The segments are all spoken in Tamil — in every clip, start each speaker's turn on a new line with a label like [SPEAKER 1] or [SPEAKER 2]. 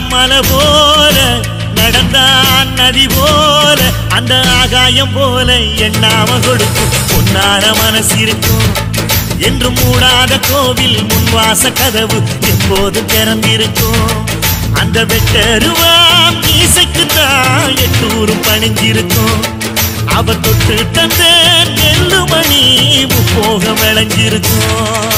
[SPEAKER 1] மலை போல நடந்தான் நதி போல அந்த ஆகாயம் போல எண்ணாம கொடுக்கும் பொன்னார மனசு இருக்கும் என்று மூடாத கோவில் முன்வாச கதவு எப்போது திறந்திருக்கும் அந்த வெட்டருவாம் மீசைக்கு தான் எட்டூரும் பணிஞ்சிருக்கும் அவ தொட்டு தந்த நெல்லு மணி முப்போக விளைஞ்சிருக்கும்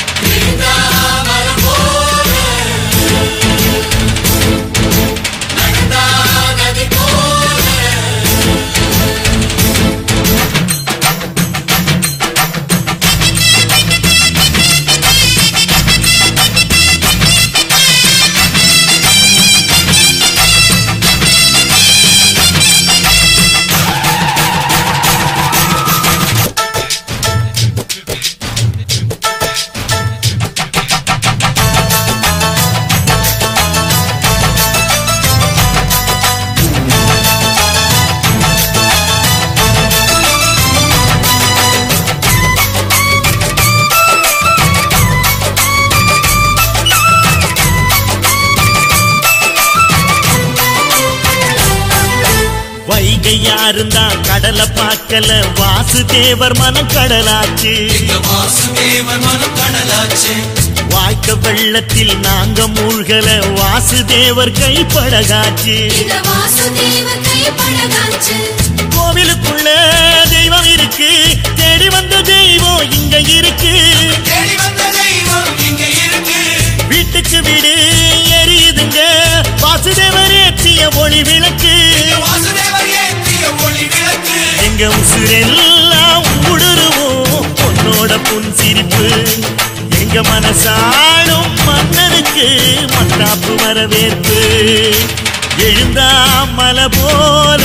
[SPEAKER 1] வைகையா இருந்தா கடலை பார்க்கல வாசுதேவர் மனம் கடலாச்சு
[SPEAKER 2] எங்க வாசுதேவன் மனம் கடலாச்சு
[SPEAKER 1] வாய்க்க வெள்ளத்தில் நாங்க மூழ்கல வாசுதேவர் கைப்படகாச்சு
[SPEAKER 3] இந்த வாசுதேவ கைப்பழகாச்சு
[SPEAKER 1] கோவிலுக்குள்ள தெய்வம் இருக்கு தேடி வந்த தெய்வம் இங்க இருக்கு
[SPEAKER 2] தேடி வந்த தெய்வம் இங்க இருக்கு
[SPEAKER 1] வீட்டுக்கு வீடு எரியுதுங்க வாசுதேவர் ஏற்றிய ஒளி விளக்கு
[SPEAKER 2] வாசுதேவர் ஏற்றிய ஒளி விளக்கு
[SPEAKER 1] எங்க உசுரெல்லாம் உடுருவோம் பொன்னோட புன் சிரிப்பு எங்க மனசாலும் மன்னனுக்கு மத்தாப்பு வரவேற்பு எழுந்தா மலை போல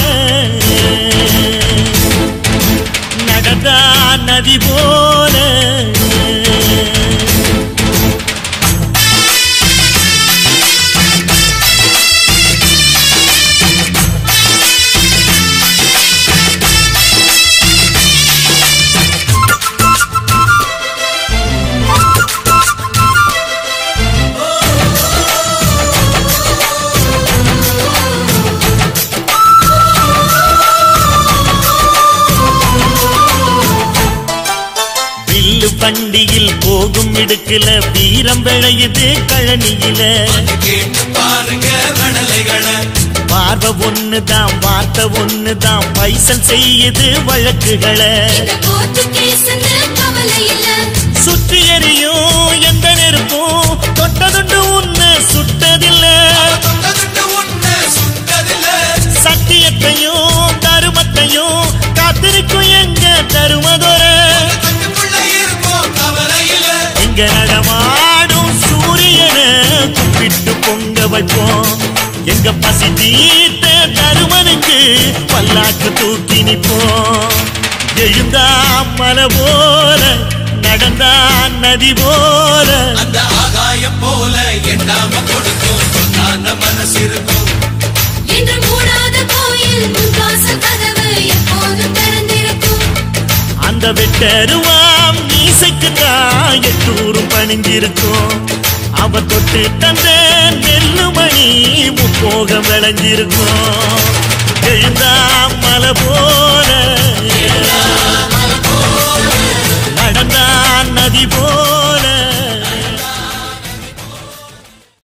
[SPEAKER 1] நடந்தா நதி போல வில்லு வண்டியில் போகும் இடுக்குல வீரம் விளையுது கழனியில
[SPEAKER 2] கேட்டு பாருங்க கடலைகளை
[SPEAKER 1] பார்வை ஒண்ணுதான் வார்த்தை ஒண்ணுதான் பைசல் செய்யுது வழக்குகளை
[SPEAKER 3] இந்த கோர்ட்டு கேஸ்ன்னு கவலை இல்ல
[SPEAKER 1] சுற்றி எறியும் எந்த நெருப்பும் தொட்டதுண்டு உன்னை சுட்டதில்ல
[SPEAKER 2] தொட்டதுட்டு உன்னை சுட்டதில்ல
[SPEAKER 1] சத்தியத்தையும் தருமத்தையும் காத்திருக்கும் எங்க தருமதொர
[SPEAKER 2] கட்டுக்குள்ள இருக்கும் கவலையில
[SPEAKER 1] இங்க நடமாடும் சூரியனை கும்பிட்டு பொங்க வைப்போம் எங்க பசி தீர்த்த தருமனுக்கு பல்லாக்கு தூக்கி நிப்போம் எழுந்தா மலை போல நடந்தா நதி போல
[SPEAKER 2] அந்த ஆகாயம் போல எண்ணாம கொடுக்கும் பொன்னான மனசு இருக்கும்
[SPEAKER 3] என்று மூடாத கோயில் முன்வாசல் கதவு எப்போதும் திறந்திருக்கும்
[SPEAKER 1] அந்த வெட்டருவாம் மீசைக்கு தான் எட்டூரும் பணிஞ்சிருக்கும் அவ தொட்டு தந்த நெல்லு மணி முப்போக விளைஞ்சிருக்கும் எழுந்தா மலை போல